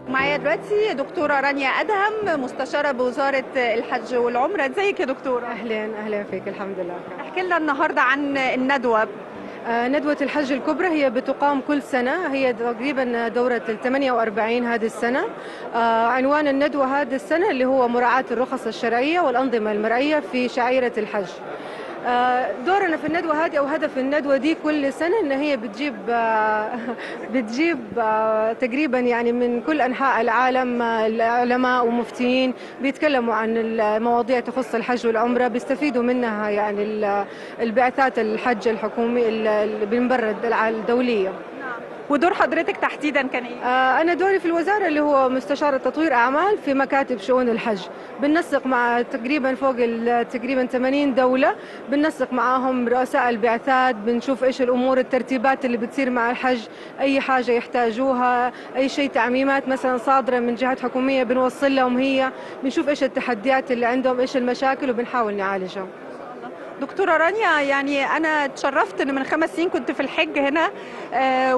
معايا دلوقتي دكتورة رانيا أدهم مستشارة بوزارة الحج والعمرة ازيك يا دكتورة؟ اهلا اهلا فيك الحمد لله احكي لنا النهاردة عن الندوة آه، ندوة الحج الكبرى هي بتقام كل سنة هي تقريبا دورة ال 48 هذه السنة آه، عنوان الندوة هذه السنة اللي هو مراعاة الرخص الشرعية والأنظمة المرعية في شعيرة الحج آه، دورنا في الندوة هذه أو هدف الندوة دي كل سنة إن هي بتجيب آه، بتجيب آه، تقريبا يعني من كل أنحاء العالم آه، العلماء ومفتيين بيتكلموا عن المواضيع تخص الحج والعمرة بيستفيدوا منها يعني ال- البعثات الحج الحكومي اللي بنبرد الدولية ودور حضرتك تحديدا كان ايه؟ آه، أنا دوري في الوزارة اللي هو مستشارة تطوير أعمال في مكاتب شؤون الحج بننسق مع تقريبا فوق ال- تقريبا 80 دولة بننسق معاهم رؤساء البعثات بنشوف إيش الأمور الترتيبات اللي بتصير مع الحج أي حاجة يحتاجوها أي شيء تعميمات مثلا صادرة من جهات حكومية بنوصل لهم هي بنشوف إيش التحديات اللي عندهم إيش المشاكل وبنحاول نعالجها دكتورة رانيا يعني أنا اتشرفت إن من خمس سنين كنت في الحج هنا آه،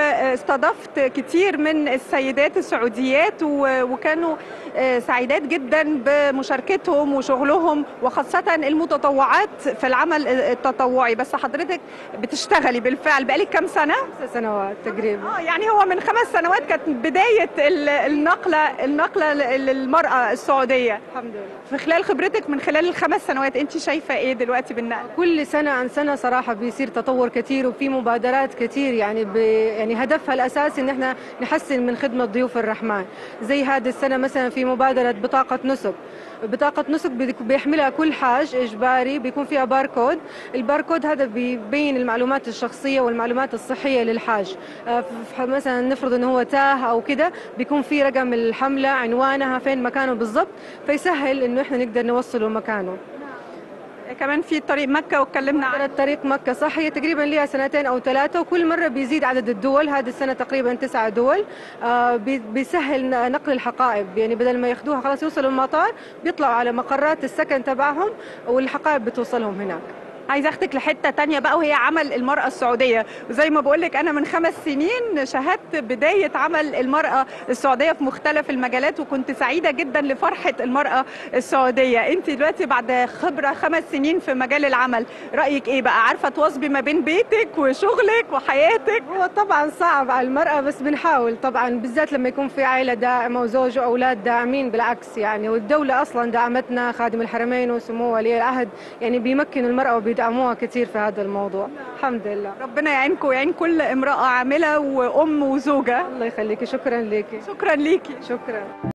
واستضفت كتير من السيدات السعوديات و- وكانوا آه، سعيدات جدا بمشاركتهم وشغلهم وخاصة المتطوعات في العمل التطوعي بس حضرتك بتشتغلي بالفعل بقالك كام سنة؟ خمس سنوات تقريبا اه يعني هو من خمس سنوات كانت بداية ال- النقلة النقلة ل- للمرأة السعودية الحمد لله في خلال خبرتك من خلال الخمس سنوات انت شايفة ايه دلوقتي بالنقل؟ كل سنة عن سنة صراحة بيصير تطور كثير وفي مبادرات كثير يعني ب... يعني هدفها الأساسي إن احنا نحسن من خدمة ضيوف الرحمن زي هذه السنة مثلا في مبادرة بطاقة نسك بطاقة نسك بيك- بيحملها كل حاج إجباري بيكون فيها باركود الباركود هذا بيبين المعلومات الشخصية والمعلومات الصحية للحاج آه، ف- مثلا نفرض إنه هو تاه أو كده بيكون في رقم الحملة عنوانها فين مكانه بالضبط فيسهل إنه احنا نقدر نوصله مكانه كمان في طريق مكة واتكلمنا عن كانت طريق مكة صح هي تقريبا لها سنتين أو ثلاثة وكل مرة بيزيد عدد الدول هذه السنة تقريبا تسعة دول آه، بي- بيسهل ن- نقل الحقائب يعني بدل ما ياخدوها خلاص يوصلوا المطار بيطلعوا على مقرات السكن تبعهم والحقائب بتوصلهم هناك عايزه اخدك لحته تانية بقى وهي عمل المراه السعوديه وزي ما بقول لك انا من خمس سنين شاهدت بدايه عمل المراه السعوديه في مختلف المجالات وكنت سعيده جدا لفرحه المراه السعوديه انت دلوقتي بعد خبره خمس سنين في مجال العمل رايك ايه بقى عارفه تواظبي ما بين بيتك وشغلك وحياتك هو طبعا صعب على المرأة بس بنحاول طبعا بالذات لما يكون في عائلة داعمة وزوج وأولاد داعمين بالعكس يعني والدولة أصلا دعمتنا خادم الحرمين وسمو ولي العهد يعني بيمكنوا المرأة وبيدعموها كثير في هذا الموضوع الحمد لله ربنا يعينكم ويعين كل امراه عامله وام وزوجه الله يخليكي شكرا لك شكرا ليكي شكرا